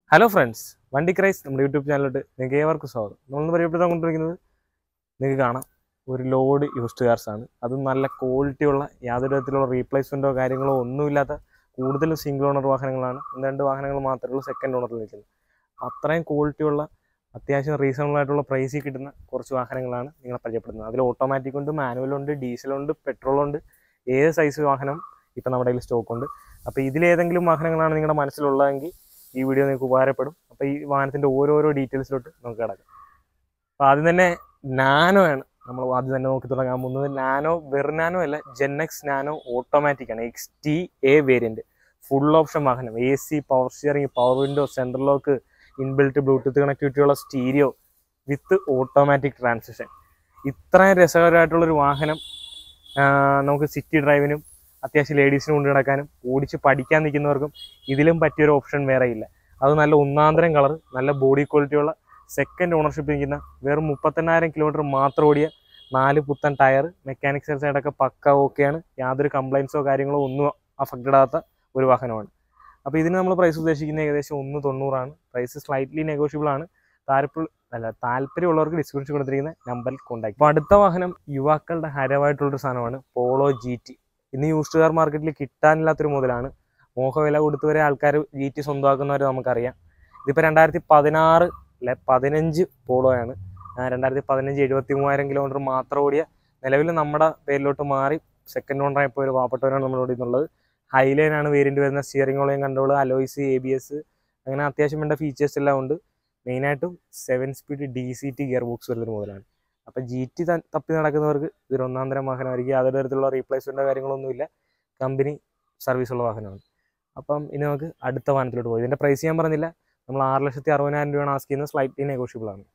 hello friends വണ്ടി ക്രൈസ് നമ്മുടെ YouTube ചാനലിലോട്ട് നിങ്ങൾക്ക് ഏവർക്കും സ്വാഗതം നമ്മളൊന്ന് പരിചയപ്പെടുത്താൻ കൊണ്ടിരിക്കുന്നത് നിങ്ങൾക്ക് കാണാം ഒരു ലോഡ് യൂസ്ഡ് കാർസ് ആണ് അത് നല്ല ക്വാളിറ്റി ഉള്ള യാതൊരു വിധത്തിലുള്ള റീപ്ലേസ്മെൻറ്റോ കാര്യങ്ങളോ ഒന്നുമില്ലാത്ത കൂടുതലും സിംഗിൾ ഓണർ വാഹനങ്ങളാണ് ഒന്ന് രണ്ട് വാഹനങ്ങൾ മാത്രമേ ഉള്ളൂ സെക്കൻഡ് ഓണറിൽ നിൽക്കുന്നത് അത്രയും ക്വാളിറ്റി ഉള്ള അത്യാവശ്യം റീസണബിൾ ആയിട്ടുള്ള പ്രൈസിൽ കിട്ടുന്ന കുറച്ച് വാഹനങ്ങളാണ് നിങ്ങളെ പരിചയപ്പെടുന്നത് അതിൽ ഓട്ടോമാറ്റിക് ഉണ്ട് മാനുവലുണ്ട് ഡീസലുണ്ട് പെട്രോളുണ്ട് ഏത് സൈസ് വാഹനം ഇപ്പം നമ്മുടെ കയ്യിൽ സ്റ്റോക്ക് ഉണ്ട് അപ്പോൾ ഇതിലേതെങ്കിലും വാഹനങ്ങളാണ് നിങ്ങളുടെ മനസ്സിലുള്ളതെങ്കിൽ ഈ വീഡിയോ നിങ്ങൾക്ക് ഉപകാരപ്പെടും അപ്പോൾ ഈ വാഹനത്തിൻ്റെ ഓരോരോ ഡീറ്റെയിൽസിലോട്ട് നമുക്ക് കിടക്കാം അപ്പോൾ ആദ്യം തന്നെ നാനോ ആണ് നമ്മൾ ആദ്യം തന്നെ നോക്കി തുടങ്ങാൻ പോകുന്നത് നാനോ വെറും നാനോ അല്ല ജെൻഎക്സ് നാനോ ഓട്ടോമാറ്റിക് ആണ് X T A variant full option വാഹനം A C power steering power window central lock inbuilt Bluetooth കണക്ടിവിറ്റിയുള്ള സ്റ്റീരിയോ വിത്ത് ഓട്ടോമാറ്റിക് ട്രാൻസിഷൻ ഇത്രയും രസകരമായിട്ടുള്ളൊരു വാഹനം ആ, നമുക്ക് സിറ്റി ഡ്രൈവിനും അത്യാവശ്യം ലേഡീസിനും കൊണ്ട് നടക്കാനും ഓടിച്ച് പഠിക്കാൻ നിൽക്കുന്നവർക്കും ഇതിലും പറ്റിയൊരു ഓപ്ഷൻ വേറെ ഇല്ല അത് നല്ല ഒന്നാന്തരം കളർ നല്ല ബോഡി ക്വാളിറ്റിയുള്ള സെക്കൻഡ് ഓണർഷിപ്പ് നിൽക്കുന്ന വെറും മുപ്പത്തെണ്ണായിരം കിലോമീറ്റർ മാത്രം ഓടിയ നാല് പുത്തൻ ടയർ മെക്കാനിക്സ് സൈഡൊക്കെ പക്ക ഓക്കെയാണ് യാതൊരു കംപ്ലൈൻസോ കാര്യങ്ങളോ ഒന്നും അഫക്റ്റഡ് ആകാത്ത ഒരു വാഹനമാണ് അപ്പോൾ ഇതിന് നമ്മൾ പ്രൈസ് ഉദ്ദേശിക്കുന്നത് ഏകദേശം ഒന്ന് തൊണ്ണൂറാണ് പ്രൈസ് സ്ലൈറ്റ്ലി നെഗോഷ്യബിൾ ആണ് താല്പര്യ അല്ല താല്പര്യമുള്ളവർക്ക് ഡിസ്ക്രിപ്ഷൻ കൊടുത്തിരിക്കുന്ന നമ്പറിൽ കോൺടാക്ട് അപ്പോൾ അടുത്ത വാഹനം യുവാക്കളുടെ ഹരമായിട്ടുള്ളൊരു സാധനമാണ് പോളോ ജി ടി ഇന്ന് യൂസ്ഡ് കാർ മാർക്കറ്റിൽ കിട്ടാനില്ലാത്തൊരു മുതലാണ് മോഹവില കൊടുത്തു വരെ ആൾക്കാർ ജി ടി സ്വന്തമാക്കുന്നവർ നമുക്കറിയാം ഇതിപ്പോൾ രണ്ടായിരത്തി പതിനാറ് അല്ലെ പതിനഞ്ച് പോളോയാണ് ആ, രണ്ടായിരത്തി പതിനഞ്ച് എഴുപത്തി മൂവായിരം കിലോമീറ്റർ മാത്രം ഓടിയ നിലവിൽ നമ്മുടെ പേരിലോട്ട് മാറി സെക്കൻഡ് ഓണറായപ്പോൾ ഒരു പാവപ്പെട്ടവരാണ് നമ്മൾ ഓടിയുന്നുള്ളത് ഹൈലൈനാണ് വേരിയൻ്റ് വരുന്ന സ്റ്റിയറിംഗ് ഓളയും control alloys A B S അങ്ങനെ അത്യാവശ്യം വേണ്ട ഫീച്ചേഴ്സ് എല്ലാം ഉണ്ട് മെയിനായിട്ടും seven speed D C T gear box വരുന്നൊരു മുതലാണ് അപ്പോൾ ജി ടി തപ്പി നടക്കുന്നവർക്ക് ഇതൊരു ഒന്നാം തരം വാഹനമായിരിക്കും യാതൊരു തരത്തിലുള്ള റീപ്ലേസ്മെൻറ്റോ കാര്യങ്ങളൊന്നുമില്ല കമ്പനി സർവീസുള്ള വാഹനമാണ് അപ്പം ഇനി നമുക്ക് അടുത്ത വാഹനത്തിലോട്ട് പോയി ഇതിൻ്റെ പ്രൈസ് ഞാൻ പറഞ്ഞില്ല നമ്മൾ ആറ് ലക്ഷത്തി അറുപതിനായിരം രൂപയാണ് ആസ്ക് ചെയ്യുന്നത് സ്ലൈറ്റ്ലി നെഗോഷ്യബിൾ ആണ്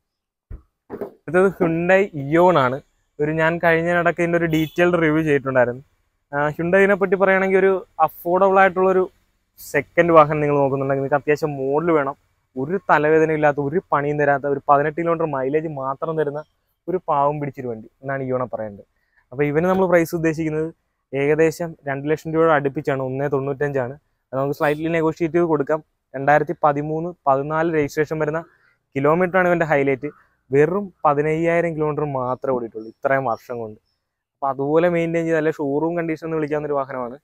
അടുത്തത് ഹുണ്ടൈ ഇയോൺ ആണ് ഒരു ഞാൻ കഴിഞ്ഞ ഇടയ്ക്ക് ഇതിൻ്റെ ഒരു ഡീറ്റെയിൽഡ് റിവ്യൂ ചെയ്തിട്ടുണ്ടായിരുന്നു ഹുണ്ടൈനെ പറ്റി പറയുകയാണെങ്കിൽ ഒരു അഫോർഡബിൾ ആയിട്ടുള്ളൊരു സെക്കൻഡ് വാഹനം നിങ്ങൾ നോക്കുന്നുണ്ടെങ്കിൽ നിങ്ങൾക്ക് അത്യാവശ്യം മോഡൽ വേണം ഒരു തലവേദന ഇല്ലാത്ത ഒരു പണിയും തരാത്ത ഒരു പതിനെട്ട് കിലോമീറ്റർ മൈലേജ് മാത്രം തരുന്ന ഒരു പാവം പിടിച്ചൊരു വണ്ടി എന്നാണ് ഇയോണെ പറയുന്നത് അപ്പോൾ ഇവന് നമ്മൾ പ്രൈസ് ഉദ്ദേശിക്കുന്നത് ഏകദേശം രണ്ട് ലക്ഷം രൂപയുടെ അടുപ്പിച്ചാണ് ഒന്നേ തൊണ്ണൂറ്റഞ്ചാണ് അത് നമുക്ക് സ്ലൈറ്റ്ലി നെഗോഷിയേറ്റ് ചെയ്ത് കൊടുക്കാം രണ്ടായിരത്തി പതിമൂന്ന് പതിനാല് രജിസ്ട്രേഷൻ വരുന്ന കിലോമീറ്ററാണ് ഇവൻ്റെ ഹൈലൈറ്റ് വെറും പതിനയ്യായിരം കിലോമീറ്റർ മാത്രമേ ഓടിയിട്ടുള്ളൂ ഇത്രയും വർഷം കൊണ്ട് അപ്പോൾ അതുപോലെ മെയിൻറ്റെയിൻ ചെയ്ത് അല്ലെ ഷോറൂം കണ്ടീഷൻ എന്ന് വിളിക്കാവുന്ന ഒരു വാഹനമാണ്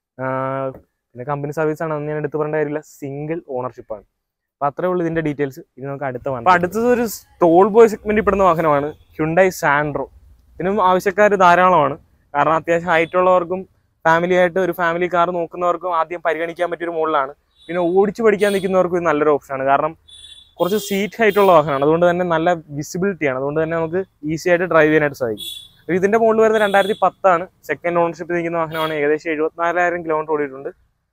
ആഹ് പിന്നെ കമ്പനി സർവീസാണ് അന്ന് ഞാൻ എടുത്ത് പറയേണ്ട കാര്യമില്ല സിംഗിൾ ഓണർഷിപ്പാണ് അപ്പോൾ അത്രേ ഉള്ളൂ ഇതിൻ്റെ ഡീറ്റെയിൽസ് ഇനി നമുക്ക് അടുത്ത വാഹനം അപ്പോൾ അടുത്തത് ഒരു ടോൾ ബോയ് സെഗ്മെൻറ്റിൽ പെടുന്ന വാഹനമാണ് ഹ്യുണ്ടായി സാൻഡ്രോ ഇതിനും ആവശ്യക്കാർ ധാരാളമാണ് കാരണം അത്യാവശ്യം ഹൈറ്റ് ഉള്ളവർക്കും ഫാമിലി ആയിട്ട് ഒരു ഫാമിലി കാർ നോക്കുന്നവർക്കും ആദ്യം പരിഗണിക്കാൻ പറ്റിയൊരു മോഡലാണ് പിന്നെ ഓടിച്ച് പഠിക്കാൻ നിൽക്കുന്നവർക്കും ഇത് നല്ലൊരു ഓപ്ഷനാണ് കാരണം കുറച്ച് സീറ്റ് ഹൈറ്റ് ഉള്ള വാഹനമാണ് അതുകൊണ്ട് തന്നെ നല്ല വിസിബിലിറ്റിയാണ് അതുകൊണ്ട് തന്നെ നമുക്ക് ഈസി ആയിട്ട് ഡ്രൈവ് ചെയ്യാനായിട്ട് സാധിക്കും അപ്പോൾ ഇതിൻ്റെ മോഡൽ വരുന്നത് രണ്ടായിരത്തി പത്താണ് സെക്കൻഡ് ഓണർഷിപ്പ് നിൽക്കുന്ന വാഹനമാണ് ഏകദേശം എഴുപത്തിനാലായിരം കിലോമീറ്റർ ഓടിയിട്ടുണ്ട്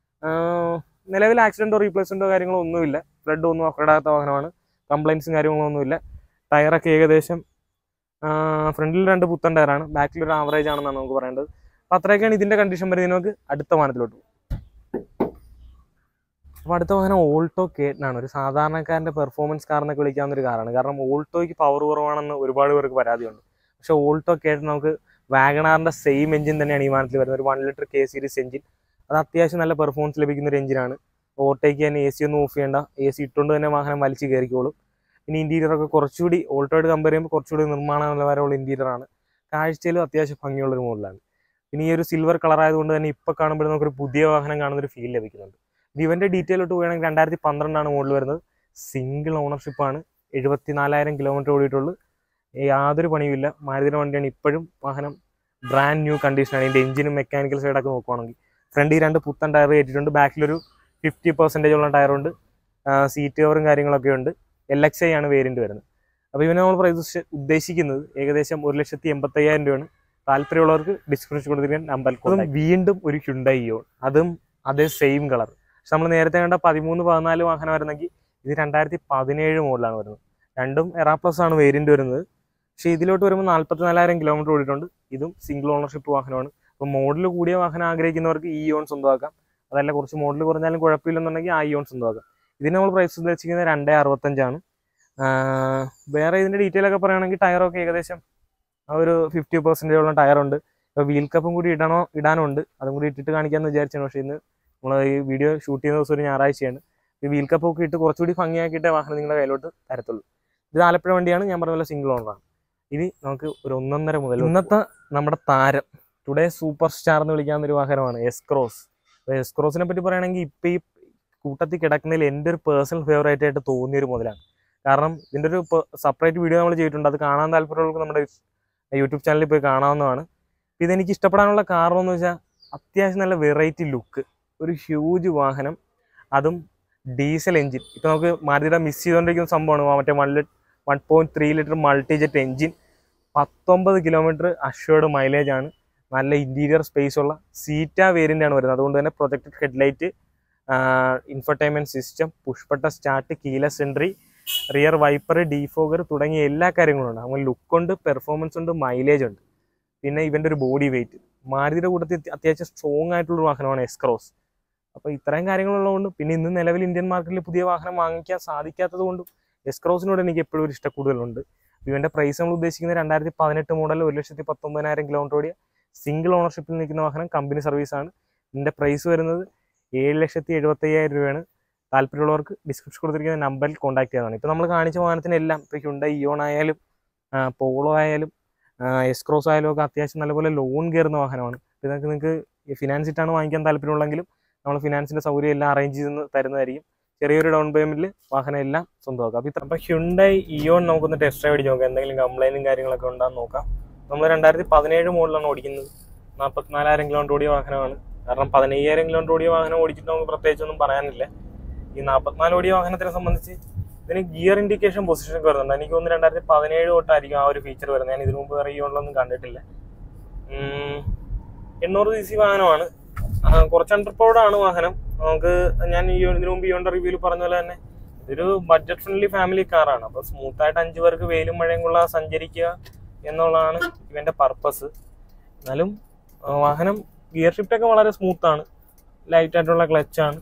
ആഹ് നിലവിൽ ആക്സിഡൻറ്റോ റീപ്ലേസ്മെൻറ്റോ കാര്യങ്ങളോ ഒന്നുമില്ല ഫ്ലഡ് ഒന്നും അഫ്രഡാകാത്ത വാഹനമാണ് കംപ്ലൈൻസും കാര്യങ്ങളോ ഒന്നുമില്ല ടയറൊക്കെ ഏകദേശം ഫ്രണ്ടിൽ രണ്ട് പുത്തൻ ടയറാണ് ബാക്കിൽ ഒരു ആവറേജ് ആണെന്നാണ് നമുക്ക് പറയേണ്ടത് അപ്പോൾ അത്രയൊക്കെയാണ് ഇതിൻ്റെ കണ്ടീഷൻ വരുന്നത് നമുക്ക് അടുത്ത വാഹനത്തിലോട്ട് പോകും അപ്പോൾ അടുത്ത വാഹനം ഓൾട്ടോ കേട്ടനാണ് ഒരു സാധാരണക്കാരൻ്റെ പെർഫോമൻസ് കാർ എന്നൊക്കെ വിളിക്കാവുന്ന ഒരു കാറാണ് കാരണം ഓൾട്ടോയ്ക്ക് പവർ കുറവാണെന്ന് ഒരുപാട് പേർക്ക് പരാതിയുണ്ട് പക്ഷേ ഓൾട്ടോ കേട്ട് നമുക്ക് വാഗണാറിൻ്റെ സെയിം എഞ്ചിൻ തന്നെയാണ് ഈ വാഹനത്തിൽ വരുന്നത് ഒരു one litre K series engine അത് അത്യാവശ്യം നല്ല പെർഫോമൻസ് ലഭിക്കുന്ന ഒരു എഞ്ചിനാണ് ഓവർടേക്ക് ചെയ്യാൻ എ സി ഒന്നും ഓഫ് ചെയ്യേണ്ട എ സി ഇട്ടുകൊണ്ട് തന്നെ വാഹനം വലിച്ച് കയറിക്കോളും പിന്നെ ഇന്റീരിയർ ഒക്കെ കുറച്ചുകൂടി ഓൾട്ടോയോട് കമ്പയർ ചെയ്യുമ്പോൾ കുറച്ചുകൂടി നിർമ്മാണ നിലവാരമുള്ള ഇന്റീരിയർ ആണ് കാഴ്ചയിലും അത്യാവശ്യം ഭംഗിയുള്ള ഒരു മോഡലാണ് പിന്നെ ഈ ഒരു സിൽവർ കളർ ആയതുകൊണ്ട് തന്നെ ഇപ്പോൾ കാണുമ്പോൾ നമുക്കൊരു പുതിയ വാഹനം കാണുന്ന ഒരു ഫീൽ ലഭിക്കുന്നുണ്ട് ഇത് ഇവൻ്റെ ഡീറ്റെയിലോട്ട് പോവുകയാണെങ്കിൽ രണ്ടായിരത്തി പന്ത്രണ്ടാണ് മോഡൽ വരുന്നത് സിംഗിൾ ഓണർഷിപ്പാണ് എഴുപത്തിനാലായിരം കിലോമീറ്റർ ഓടിയിട്ടുള്ളൂ യാതൊരു പണിയുമില്ല മാരുതിയുടെ വണ്ടിയാണ് ഇപ്പോഴും വാഹനം ബ്രാൻഡ് ന്യൂ കണ്ടീഷനാണ് ഇതിൻ്റെ എഞ്ചിനും മെക്കാനിക്കൽ സൈഡൊക്കെ നോക്കുവാണെങ്കിൽ ഫ്രണ്ടിൽ രണ്ട് പുത്തൻ ടയർ കയറ്റിയിട്ടുണ്ട് ബാക്കിലൊരു ഫിഫ്റ്റി പെർസെൻറ്റേജ് ഉള്ള ടയറുണ്ട് സീറ്റ് കവറും കാര്യങ്ങളൊക്കെ ഉണ്ട് എൽ എക്സ് ഐ ആണ് വേരിയന്റ് വരുന്നത് അപ്പോൾ ഇവന് നമ്മൾ പ്രൈസ് ഉദ്ദേശിക്കുന്നത് ഏകദേശം ഒരു ലക്ഷത്തി എൺപത്തയ്യായിരം രൂപയാണ് താല്പര്യമുള്ളവർക്ക് ഡിസ്ക്രിപ്ഷൻ കൊടുത്തിരിക്കാൻ നമ്പർ അതും വീണ്ടും ഒരു ഹ്യുണ്ടൈയോൺ അതും അതേ സെയിം കളർ പക്ഷെ നമ്മൾ നേരത്തെ കണ്ട പതിമൂന്ന് പതിനാല് വാഹനം വരുന്നെങ്കിൽ ഇത് രണ്ടായിരത്തി പതിനേഴ് മോഡലാണ് വരുന്നത് രണ്ടും എറാ പ്ലസ് ആണ് വേരിയന്റ് വരുന്നത് പക്ഷേ ഇതിലോട്ട് വരുമ്പോൾ നാൽപ്പത്തി നാലായിരം കിലോമീറ്റർ ഓടിയിട്ടുണ്ട് ഇതും സിംഗിൾ ഓണർഷിപ്പ് വാഹനമാണ് അപ്പോൾ മോഡൽ കൂടിയ വാഹനം ആഗ്രഹിക്കുന്നവർക്ക് ഈ ഓൺ സ്വന്തമാക്കാം അതല്ല കുറച്ച് മോഡൽ കുറഞ്ഞാലും കുഴപ്പമില്ലെന്നുണ്ടെങ്കിൽ ആ ഇയോൺ സ്വന്തമാക്കാം ഇതിന് നമ്മൾ പ്രൈസ് ഉദ്ദേശിക്കുന്നത് രണ്ടേ അറുപത്തഞ്ചാണ് ആഹ് വേറെ ഇതിൻ്റെ ഡീറ്റെയിൽ ഒക്കെ പറയുകയാണെങ്കിൽ ടയറൊക്കെ ഏകദേശം ആ ഒരു ഫിഫ്റ്റി പെർസെൻറ്റേജ് ഉള്ള ടയറുണ്ട് ഇപ്പോൾ വീൽ കപ്പും കൂടി ഇടണോ ഇടാനുണ്ട് അതും കൂടി ഇട്ടിട്ട് കാണിക്കാമെന്ന് വിചാരിച്ചാണ് പക്ഷേ ഇന്ന് നമ്മൾ ഈ വീഡിയോ ഷൂട്ട് ചെയ്യുന്ന ദിവസം ഒരു ഞായറാഴ്ചയാണ് ഈ വീൽ കപ്പ് ഒക്കെ ഇട്ട് കുറച്ചുകൂടി ഭംഗിയാക്കിയിട്ടേ വാഹനം നിങ്ങളുടെ കയ്യിലോട്ട് തരത്തുള്ളൂ ഇത് ആലപ്പുഴ വണ്ടിയാണ് ഞാൻ പറഞ്ഞ പോലെ സിംഗിൾ ഓണറാണ് ഇനി നമുക്ക് ഒരു ഒന്നൊന്നര മുതൽ ഇന്നത്തെ നമ്മുടെ താരം ടുഡേ സൂപ്പർ സ്റ്റാർ എന്ന് വിളിക്കാവുന്ന ഒരു വാഹനമാണ് എസ് ക്രോസ് അപ്പോൾ എസ് ക്രോസിനെ പറ്റി പറയുകയാണെങ്കിൽ ഇപ്പം ഈ കൂട്ടത്തിൽ കിടക്കുന്നതിൽ എൻ്റെ ഒരു പേഴ്സണൽ ഫേവറേറ്റ് ആയിട്ട് തോന്നിയ ഒരു മുതലാണ് കാരണം ഇതിൻ്റെ ഒരു സെപ്പറേറ്റ് വീഡിയോ നമ്മൾ ചെയ്തിട്ടുണ്ട് അത് കാണാൻ താല്പര്യമുള്ളവർക്ക് നമ്മുടെ യൂട്യൂബ് ചാനലിൽ പോയി കാണാവുന്നതാണ് അപ്പോൾ ഇതെനിക്ക് ഇഷ്ടപ്പെടാനുള്ള കാരണം എന്ന് വെച്ചാൽ അത്യാവശ്യം നല്ല വെറൈറ്റി ലുക്ക് ഒരു ഹ്യൂജ് വാഹനം അതും ഡീസൽ എഞ്ചിൻ ഇപ്പം നമുക്ക് മാരുതിയുടെ മിസ് ചെയ്തുകൊണ്ടിരിക്കുന്ന സംഭവമാണ് മറ്റേ one litre one point three litre multi jet engine പത്തൊമ്പത് കിലോമീറ്റർ അഷ്വേർഡ് മൈലേജ് ആണ് നല്ല ഇൻറ്റീരിയർ സ്പേസ് ഉള്ള സീറ്റ വേരിയൻ്റ് ആണ് വരുന്നത് അതുകൊണ്ട് തന്നെ projected headlight infotainment system push button start keyless entry rear wiper defogger തുടങ്ങിയ എല്ലാ കാര്യങ്ങളും ഉണ്ട് അങ്ങനെ ലുക്ക് ഉണ്ട് പെർഫോമൻസ് ഉണ്ട് മൈലേജ് ഉണ്ട് പിന്നെ ഇവൻ്റെ ഒരു ബോഡി വെയിറ്റ് മാരുതിയുടെ കൂട്ടത്തിൽ അത്യ- അത്യാവശ്യം സ്ട്രോങ് ആയിട്ടുള്ള വാഹനമാണ് എസ് ക്രോസ് അപ്പോൾ ഇത്രയും കാര്യങ്ങളുള്ളതുകൊണ്ട് പിന്നെ ഇന്ന് നിലവിൽ ഇന്ത്യൻ മാർക്കറ്റിൽ പുതിയ വാഹനം വാങ്ങിക്കാൻ സാധിക്കാത്തത് കൊണ്ടും എസ് ക്രോസിനോട് എനിക്ക് എപ്പോഴും ഒരു ഇഷ്ടക്കൂടുതലുണ്ട് ഇവൻ്റെ പ്രൈസ് നമ്മൾ ഉദ്ദേശിക്കുന്നത് രണ്ടായിരത്തി പതിനെട്ട് മോഡൽ ഒരു ലക്ഷത്തി പത്തൊമ്പതിനായിരം കിലോമീറ്റർ ഓടിയ സിംഗിൾ ഓണർഷിപ്പിൽ നിൽക്കുന്ന വാഹനം കമ്പനി സർവീസാണ് ഇതിൻ്റെ പ്രൈസ് വരുന്നത് ഏഴ് ലക്ഷത്തി എഴുപത്തി അയ്യായിരം രൂപയാണ് താല്പര്യമുള്ളവർക്ക് ഡിസ്ക്രിപ്ഷൻ കൊടുത്തിരിക്കുന്ന നമ്പറിൽ കോൺടാക്ട് ചെയ്യാവുന്നതാണ് ഇപ്പോൾ നമ്മൾ കാണിച്ച വാഹനത്തിനെല്ലാം ഇപ്പോൾ ഹ്യുണ്ട ഇയോൺ ആയാലും ആ, പോളോ ആയാലും എസ് ക്രോസ് ആയാലും ഒക്കെ അത്യാവശ്യം നല്ലപോലെ ലോൺ കയറുന്ന വാഹനമാണ് ഇതൊക്കെ നിങ്ങൾക്ക് ഫിനാൻസ് ഇട്ടാണ് വാങ്ങിക്കാൻ താല്പര്യമുള്ളെങ്കിലും നമ്മൾ ഫിനാൻസിൻ്റെ സൗകര്യം എല്ലാം അറേഞ്ച് ചെയ്ത് തരുന്നതായിരിക്കും ചെറിയൊരു ഡൗൺ പേയ്മെന്റിൽ വാഹനം എല്ലാം സ്വന്തമാക്കാം അപ്പോൾ ഇത്ര അപ്പോൾ ഹ്യുണ്ടായി ഇയോൺ നമുക്കൊന്ന് ടെസ്റ്റ് ഡ്രൈവ് അടിച്ച് നോക്കാം എന്തെങ്കിലും കംപ്ലൈൻറ്റും കാര്യങ്ങളൊക്കെ ഉണ്ടാകുന്ന നോക്കാം നമ്മൾ രണ്ടായിരത്തി പതിനേഴ് മോഡലാണ് ഓടിക്കുന്നത് നാൽപ്പത്തിനാലായിരം കിലോമീറ്റർ ഓടിയ വാഹനമാണ് കാരണം പതിനയ്യായിരം കിലോമീറ്റർ ഓടിയ വാഹനം ഓടിച്ചിട്ട് നമുക്ക് പ്രത്യേകിച്ചൊന്നും പറയാനില്ല ഈ നാൽപ്പത്തിനാല് ഓടിയ വാഹനത്തിനെ സംബന്ധിച്ച് ഇതിന് ഗിയർ ഇൻഡിക്കേഷൻ പൊസിഷൻ ഒക്കെ വരുന്നുണ്ട് എനിക്ക് തോന്നുന്നു രണ്ടായിരത്തി പതിനേഴ് തൊട്ടായിരിക്കും ആ ഒരു ഫീച്ചർ വരുന്നത് ഞാൻ ഇതിനു മുമ്പ് വേറെ ഇയോണിലൊന്നും കണ്ടിട്ടില്ല ഉം, എണ്ണൂറ് സി സി വാഹനമാണ് ആ, കുറച്ച് അണ്ടർ ആണ് വാഹനം നമുക്ക് ഞാൻ ഈ ഇതിനു മുമ്പ് ഇയോന്റെ റിവ്യൂവിൽ പറഞ്ഞ പോലെ തന്നെ ഇതൊരു ബഡ്ജറ്റ് ഫ്രണ്ട്ലി ഫാമിലി കാറാണ് അപ്പോൾ സ്മൂത്ത് ആയിട്ട് അഞ്ചു പേർക്ക് വെയിലും മഴയും കൊള്ളാതെ സഞ്ചരിക്കുക എന്നുള്ളതാണ് ഇവന്റെ പർപ്പസ് എന്നാലും ആ, വാഹനം ഗിയർ ഷിഫ്റ്റ് ഒക്കെ വളരെ സ്മൂത്ത് ആണ് ലൈറ്റ് ആയിട്ടുള്ള ക്ലച്ചാണ്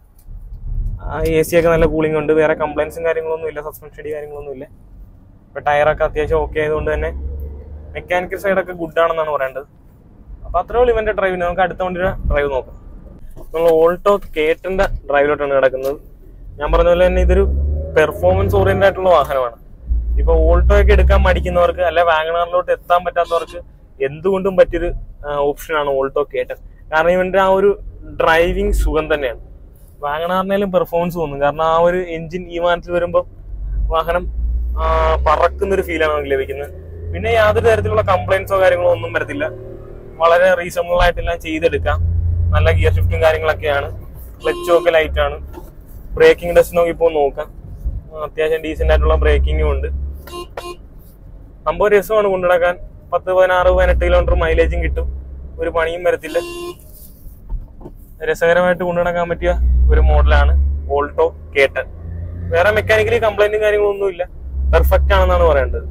എ സി ഒക്കെ നല്ല കൂളിംഗ് ഉണ്ട് വേറെ കംപ്ലൈൻസും കാര്യങ്ങളൊന്നും ഇല്ല സസ്പെൻഷൻ കാര്യങ്ങളൊന്നും ഇല്ല ഇപ്പൊ ടയറൊക്കെ അത്യാവശ്യം ഓക്കെ ആയതുകൊണ്ട് തന്നെ മെക്കാനിക്കൽ സൈഡൊക്കെ ഗുഡ് ആണെന്നാണ് പറയേണ്ടത് അപ്പൊ അത്രേ ഉള്ളൂ ഇവന്റെ ഡ്രൈവിന് നമുക്ക് അടുത്ത വണ്ടിയുടെ ഡ്രൈവ് നോക്കാം നമ്മൾ ഓൾട്ടോ കേട്ടന്റെ ഡ്രൈവിലോട്ടാണ് കിടക്കുന്നത് ഞാൻ പറഞ്ഞ പോലെ തന്നെ ഇതൊരു പെർഫോമൻസ് ഓറിയന്റഡ് ആയിട്ടുള്ള വാഹനമാണ് ഇപ്പൊ ഓൾട്ടോ ഒക്കെ എടുക്കാൻ മടിക്കുന്നവർക്ക് അല്ലെ വാഗണറിലോട്ട് എത്താൻ പറ്റാത്തവർക്ക് എന്തുകൊണ്ടും പറ്റിയൊരു ഓപ്ഷനാണ് ഓൾട്ടോ കേട്ടൻ കാരണം ഇവന്റെ ആ ഒരു ഡ്രൈവിംഗ് സുഖം തന്നെയാണ് വാഗണാറിനേലും പെർഫോമൻസ് തോന്നും കാരണം ആ ഒരു എഞ്ചിൻ ഈ മാനത്തിൽ വരുമ്പോൾ വാഹനം ആ, പറക്കുന്നൊരു ഫീലാണ് നമുക്ക് ലഭിക്കുന്നത് പിന്നെ യാതൊരു തരത്തിലുള്ള കംപ്ലൈൻസോ കാര്യങ്ങളോ ഒന്നും വരത്തില്ല വളരെ റീസണബിൾ ആയിട്ടെല്ലാം ചെയ്തെടുക്കാം നല്ല ഗിയർ ഷിഫ്റ്റും കാര്യങ്ങളൊക്കെയാണ് ക്ലച്ചും ഒക്കെ ലൈറ്റ് ആണ് ബ്രേക്കിംഗ് ടെസ്റ്റ് നോക്കി ഇപ്പോൾ നോക്കാം ആ, അത്യാവശ്യം ഡീസെന്റ് ആയിട്ടുള്ള ബ്രേക്കിംഗും ഉണ്ട് സംഭവം രസമാണ് കൊണ്ടുനടക്കാൻ പത്ത് പതിനാറ് പതിനെട്ട് കിലോമീറ്റർ മൈലേജും കിട്ടും ഒരു പണിയും വരത്തില്ല രസകരമായിട്ട് കൊണ്ടുനടക്കാൻ പറ്റിയ ഒരു മോഡലാണ് ഓൾട്ടോ കേട്ടൻ വേറെ മെക്കാനിക്കലി കംപ്ലൈന്റും കാര്യങ്ങളൊന്നും ഇല്ല പെർഫെക്റ്റ് ആണെന്നാണ് പറയേണ്ടത്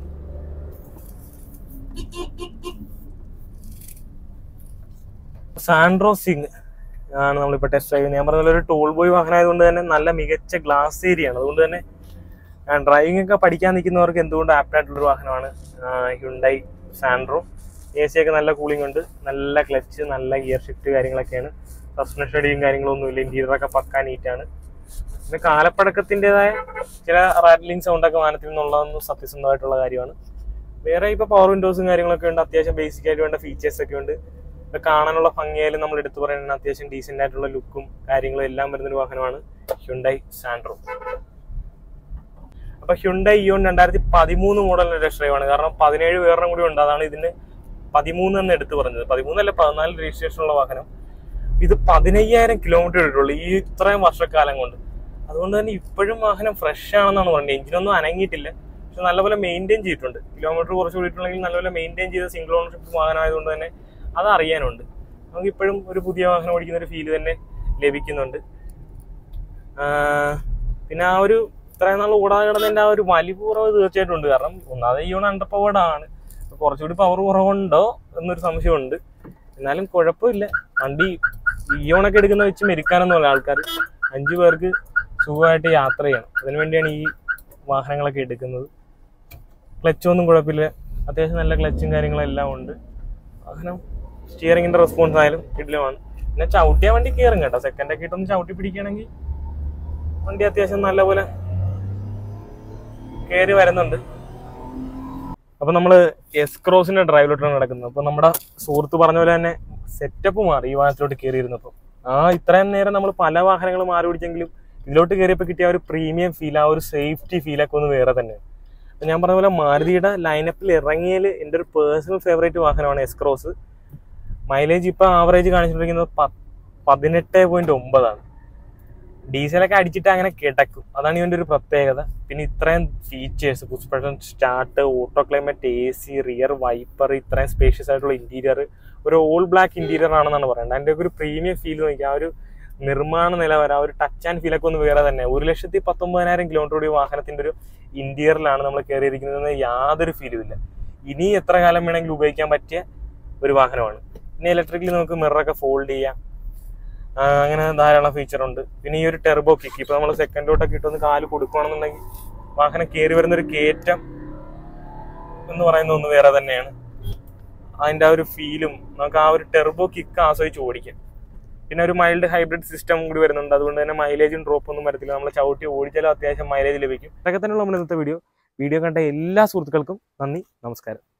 സാൻഡ്രോ സിംഗ് ആണ് നമ്മളിപ്പോൾ ടെസ്റ്റ് ഡ്രൈവ് ഞാൻ പറഞ്ഞ പോലെ ഒരു ടോൾ ബോയ് വാഹനം ആയതുകൊണ്ട് തന്നെ നല്ല മികച്ച ഗ്ലാസ് ഏരിയ ആണ് അതുകൊണ്ട് തന്നെ ഡ്രൈവിംഗ് ഒക്കെ പഠിക്കാൻ നിൽക്കുന്നവർക്ക് എന്തുകൊണ്ട് ആപ്റ്റ് ആയിട്ടുള്ളൊരു വാഹനമാണ് ഹ്യുണ്ടായി സാൻഡ്രോ എ സി ഒക്കെ നല്ല കൂളിംഗ് ഉണ്ട് നല്ല ക്ലച്ച് നല്ല ഗിയർ ഷിഫ്റ്റ് കാര്യങ്ങളൊക്കെയാണ് സസ്പെൻഷൻ അടിയും കാര്യങ്ങളൊന്നും ഇല്ല ഇന്റീരിയറൊക്കെ പക്കാ നീറ്റാണ് പിന്നെ കാലപ്പഴക്കത്തിൻ്റെതായ ചില റാറ്റ്ലിംഗ് സൗണ്ടൊക്കെ വാഹനത്തിൽ നിന്നുള്ളതൊന്നും സത്യസന്ധമായിട്ടുള്ള കാര്യമാണ് വേറെ ഇപ്പോൾ പവർ വിൻഡോസും കാര്യങ്ങളൊക്കെ ഉണ്ട് അത്യാവശ്യം ബേസിക് ആയിട്ട് വേണ്ട ഫീച്ചേഴ്സ് ഒക്കെ ഉണ്ട് ഇത് കാണാനുള്ള ഭംഗിയായാലും നമ്മൾ എടുത്തു പറയുന്നത് അത്യാവശ്യം ഡീസെന്റ് ആയിട്ടുള്ള ലുക്കും കാര്യങ്ങളും എല്ലാം വരുന്നൊരു വാഹനമാണ് ഹ്യുണ്ടായി സാൻഡ്രോ അപ്പൊ ഹ്യുണ്ടായി ഇയോൺ രണ്ടായിരത്തി പതിമൂന്ന് മോഡലിന്റെ ടെസ്റ്റ് ഡ്രൈവാണ് കാരണം പതിനേഴ് വേറെണ്ണം കൂടി ഉണ്ട് അതാണ് ഇതിന് പതിമൂന്ന് എന്ന് എടുത്തു പറഞ്ഞത് പതിമൂന്നല്ല പതിനാല് രജിസ്ട്രേഷൻ ഉള്ള വാഹനം ഇത് പതിനയ്യായിരം കിലോമീറ്റർ ഇട്ടുള്ളൂ ഈ ഇത്രയും വർഷക്കാലം കൊണ്ട് അതുകൊണ്ട് തന്നെ ഇപ്പോഴും വാഹനം ഫ്രഷ് ആണെന്നാണ് പറഞ്ഞത് എഞ്ചിനൊന്നും അനങ്ങിയിട്ടില്ല പക്ഷെ നല്ലപോലെ മെയിൻറ്റെയിൻ ചെയ്തിട്ടുണ്ട് കിലോമീറ്റർ കുറച്ച് കൂടിയിട്ടുണ്ടെങ്കിൽ നല്ലപോലെ മെയിൻറ്റെയിൻ ചെയ്ത സിംഗിൾ ഓണർഷിപ്പ് വാഹനം ആയതുകൊണ്ട് തന്നെ അത് അറിയാനുണ്ട് നമുക്ക് ഇപ്പോഴും ഒരു പുതിയ വാഹനം ഓടിക്കുന്ന ഒരു ഫീല് തന്നെ ലഭിക്കുന്നുണ്ട് ആഹ് പിന്നെ ആ ഒരു ഇത്രയും നാൾ ഓടാതെ കിടന്നതിന്റെ ആ ഒരു വലിവ് കുറവ് തീർച്ചയായിട്ടും ഉണ്ട് കാരണം ഒന്നാമത് ഈ അണ്ടർ പവേർഡ് ആണ് അപ്പൊ കുറച്ചുകൂടി പവർ കുറവുണ്ടോ എന്നൊരു സംശയമുണ്ട് എന്നാലും കുഴപ്പമില്ല വണ്ടി ഇയോണൊക്കെ എടുക്കുന്ന വെച്ച് മെരുക്കാനൊന്നുമല്ല ആൾക്കാർ അഞ്ചു പേർക്ക് സുഖമായിട്ട് യാത്ര ചെയ്യണം അതിനു വേണ്ടിയാണ് ഈ വാഹനങ്ങളൊക്കെ എടുക്കുന്നത് ക്ലച്ചൊന്നും കുഴപ്പമില്ല അത്യാവശ്യം നല്ല ക്ലച്ചും കാര്യങ്ങളും എല്ലാം ഉണ്ട് വാഹനം സ്റ്റിയറിംഗിന്റെ റെസ്പോൺസ് ആയാലും കിടിലമാണ് പിന്നെ ചവിട്ടിയ വണ്ടി കയറും കേട്ടോ സെക്കൻഡ് ഒക്കെ ഇട്ടൊന്ന് ചവിട്ടി പിടിക്കുകയാണെങ്കിൽ വണ്ടി അത്യാവശ്യം നല്ലപോലെ കയറി വരുന്നുണ്ട് അപ്പൊ നമ്മള് എസ് ക്രോസിന്റെ ഡ്രൈവിലോട്ടാണ് നടക്കുന്നത് അപ്പൊ നമ്മുടെ സുഹൃത്ത് പറഞ്ഞ പോലെ തന്നെ സെറ്റപ്പ് മാറി ഈ വാഹനത്തിലോട്ട് കയറിയിരുന്നപ്പോൾ ആ ഇത്രയും നേരം നമ്മൾ പല വാഹനങ്ങൾ മാറി പിടിച്ചെങ്കിലും ഇതിലോട്ട് കയറിയപ്പോൾ കിട്ടിയ ആ ഒരു പ്രീമിയം ഫീൽ ആ ഒരു സേഫ്റ്റി ഫീലൊക്കെ ഒന്ന് വേറെ തന്നെ അപ്പൊ ഞാൻ പറഞ്ഞ പോലെ മാരുതിയുടെ ലൈനപ്പിൽ ഇറങ്ങിയതിൽ എൻ്റെ ഒരു പേഴ്സണൽ ഫേവറേറ്റ് വാഹനമാണ് എസ് ക്രോസ് മൈലേജ് ഇപ്പൊ ആവറേജ് കാണിച്ചിട്ടിരിക്കുന്നത് പ- പതിനെട്ട് പോയിന്റ് ഒമ്പതാണ് ഡീസലൊക്കെ അടിച്ചിട്ട് അങ്ങനെ കിടക്കും അതാണ് ഇതിന്റെ ഒരു പ്രത്യേകത പിന്നെ ഇത്രയും features push button start auto climate A C rear wiper ഇത്രയും സ്പേഷ്യസ് ആയിട്ടുള്ള ഇന്റീരിയർ ഒരു ഓൾ ബ്ലാക്ക് ഇന്റീരിയർ ആണെന്നാണ് പറയുന്നത് അതിന്റെ ഒരു പ്രീമിയം ഫീൽ നോക്കി ആ ഒരു നിർമ്മാണ നിലവാരം ആ ഒരു ടച്ച് ആൻഡ് ഫീലൊക്കെ ഒന്ന് വേറെ തന്നെ ഒരു ലക്ഷത്തി പത്തൊമ്പതിനായിരം കിലോമീറ്റർ കൂടി വാഹനത്തിന്റെ ഒരു ഇന്റീരിയറിലാണ് നമ്മൾ കയറിയിരിക്കുന്നതെന്ന് യാതൊരു ഫീലും ഇല്ല ഇനി എത്ര കാലം വേണമെങ്കിലും ഉപയോഗിക്കാൻ പറ്റിയ ഒരു വാഹനമാണ് പിന്നെ ഇലക്ട്രിക്കലി നമുക്ക് മിററൊക്കെ ഫോൾഡ് ചെയ്യാം ആ, അങ്ങനെ ധാരാളം ഫീച്ചർ ഉണ്ട് പിന്നെ ഈ ഒരു ടെർബോ കിക്ക് ഇപ്പൊ നമ്മൾ സെക്കൻഡിലോട്ടൊക്കെ ഇട്ടൊന്ന് കാല് കൊടുക്കുകയാണെന്നുണ്ടെങ്കിൽ വാഹനം കയറി വരുന്ന ഒരു കയറ്റം എന്ന് പറയുന്ന ഒന്ന് വേറെ തന്നെയാണ് അതിന്റെ ആ ഒരു ഫീലും നമുക്ക് ആ ഒരു ടെർബോ കിക്ക് ആസ്വദിച്ച് ഓടിക്കാം പിന്നെ ഒരു മൈൽഡ് ഹൈബ്രിഡ് സിസ്റ്റം കൂടി വരുന്നുണ്ട് അതുകൊണ്ട് തന്നെ മൈലേജും ഡ്രോപ്പ് ഒന്നും വരത്തില്ല നമ്മൾ ചവിട്ടി ഓടിച്ചാലും അത്യാവശ്യം മൈലേജ് ലഭിക്കും അതൊക്കെ തന്നെയുള്ള നമ്മുടെ ഇന്നത്തെ വീഡിയോ വീഡിയോ കണ്ട എല്ലാ സുഹൃത്തുക്കൾക്കും നന്ദി നമസ്കാരം